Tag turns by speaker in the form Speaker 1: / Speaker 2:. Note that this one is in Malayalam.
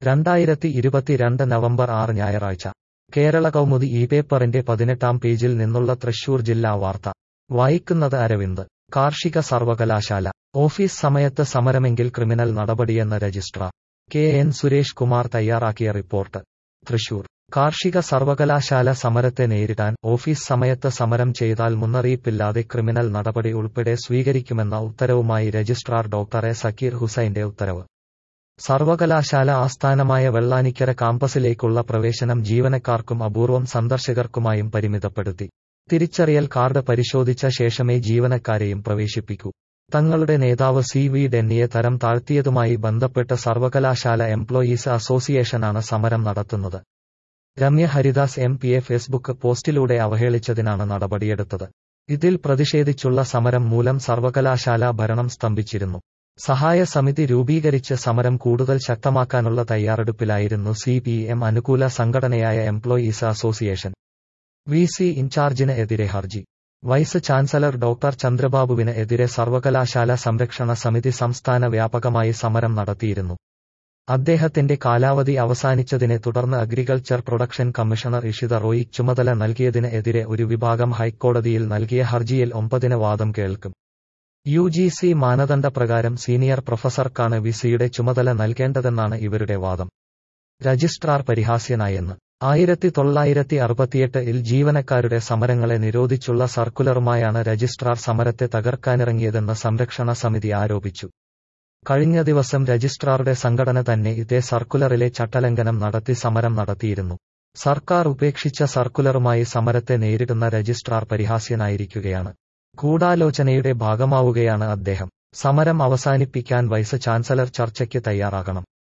Speaker 1: രണ്ടായിരത്തി ഇരുപത്തിരണ്ട് നവംബർ ആറ് ഞായറാഴ്ച കേരള കൗമുദി ഈ പേപ്പറിന്റെ പതിനെട്ടാം പേജിൽ നിന്നുള്ള തൃശൂർ ജില്ലാ വാർത്ത വായിക്കുന്നത് അരവിന്ദ് കാർഷിക സർവകലാശാല ഓഫീസ് സമയത്ത് സമരമെങ്കിൽ ക്രിമിനൽ നടപടിയെന്ന registrar K N Suresh Kumar തയ്യാറാക്കിയ റിപ്പോർട്ട് തൃശൂർ കാർഷിക സർവകലാശാല സമരത്തെ നേരിടാൻ ഓഫീസ് സമയത്ത് സമരം ചെയ്താൽ മുന്നറിയിപ്പില്ലാതെ ക്രിമിനൽ നടപടി ഉൾപ്പെടെ സ്വീകരിക്കുമെന്ന ഉത്തരവുമായി രജിസ്ട്രാർ ഡോക്ടർ എ സക്കീർ ഹുസൈന്റെ ഉത്തരവ് സർവകലാശാല ആസ്ഥാനമായ വെള്ളാനിക്കര കാമ്പസിലേക്കുള്ള പ്രവേശനം ജീവനക്കാർക്കും അപൂർവം സന്ദർശകർക്കുമായും പരിമിതപ്പെടുത്തി തിരിച്ചറിയൽ കാർഡ് പരിശോധിച്ച ശേഷമേ ജീവനക്കാരെയും പ്രവേശിപ്പിക്കൂ തങ്ങളുടെ നേതാവ് സി വി ഡെന്നിയെ തരം താഴ്ത്തിയതുമായി ബന്ധപ്പെട്ട് സർവകലാശാല എംപ്ലോയീസ് അസോസിയേഷനാണ് സമരം നടത്തുന്നത് രമ്യ ഹരിദാസ് എം പിയെ ഫേസ്ബുക്ക് പോസ്റ്റിലൂടെ അവഹേളിച്ചതിനാണ് നടപടിയെടുത്തത് ഇതിൽ പ്രതിഷേധിച്ചുള്ള സമരം മൂലം സർവകലാശാല ഭരണം സ്തംഭിച്ചിരുന്നു സഹായ സമിതി രൂപീകരിച്ച് സമരം കൂടുതൽ ശക്തമാക്കാനുള്ള തയ്യാറെടുപ്പിലായിരുന്നു സി പി എം അനുകൂല സംഘടനയായ എംപ്ലോയീസ് അസോസിയേഷൻ വി സി ഇൻചാർജിന് എതിരെ ഹർജി വൈസ് ചാൻസലർ ഡോക്ടർ ചന്ദ്രബാബുവിന് എതിരെ സർവകലാശാല സംരക്ഷണ സമിതി സംസ്ഥാന വ്യാപകമായി സമരം നടത്തിയിരുന്നു അദ്ദേഹത്തിന്റെ കാലാവധി അവസാനിച്ചതിനെ തുടർന്ന് agriculture production commissioner Ishita Roy ചുമതല നൽകിയതിന് എതിരെ ഒരു വിഭാഗം ഹൈക്കോടതിയിൽ നൽകിയ ഹർജിയിൽ ഒമ്പതിന് വാദം കേൾക്കും യു ജി സി മാനദണ്ഡപ്രകാരം സീനിയർ പ്രൊഫസർക്കാണ് വിസിയുടെ ചുമതല നൽകേണ്ടതെന്നാണ് ഇവരുടെ വാദം രജിസ്ട്രാർ പരിഹാസ്യനായെന്ന് ആയിരത്തി തൊള്ളായിരത്തി അറുപത്തിയെട്ടിൽ ജീവനക്കാരുടെ സമരങ്ങളെ നിരോധിച്ചുള്ള സർക്കുലറുമായാണ് രജിസ്ട്രാർ സമരത്തെ തകർക്കാനിറങ്ങിയതെന്ന് സംരക്ഷണ സമിതി ആരോപിച്ചു കഴിഞ്ഞ ദിവസം രജിസ്ട്രാറുടെ സംഘടന തന്നെ ഇതേ സർക്കുലറിലെ ചട്ടലംഘനം നടത്തി സമരം നടത്തിയിരുന്നു സർക്കാർ ഉപേക്ഷിച്ച സർക്കുലറുമായി സമരത്തെ നേരിടുന്ന രജിസ്ട്രാർ പരിഹാസ്യനായിരിക്കുകയാണ് ഗൂഢാലോചനയുടെ ഭാഗമാവുകയാണ് അദ്ദേഹം സമരം അവസാനിപ്പിക്കാൻ വൈസ് ചാൻസലർ ചർച്ചയ്ക്ക് തയ്യാറാകണം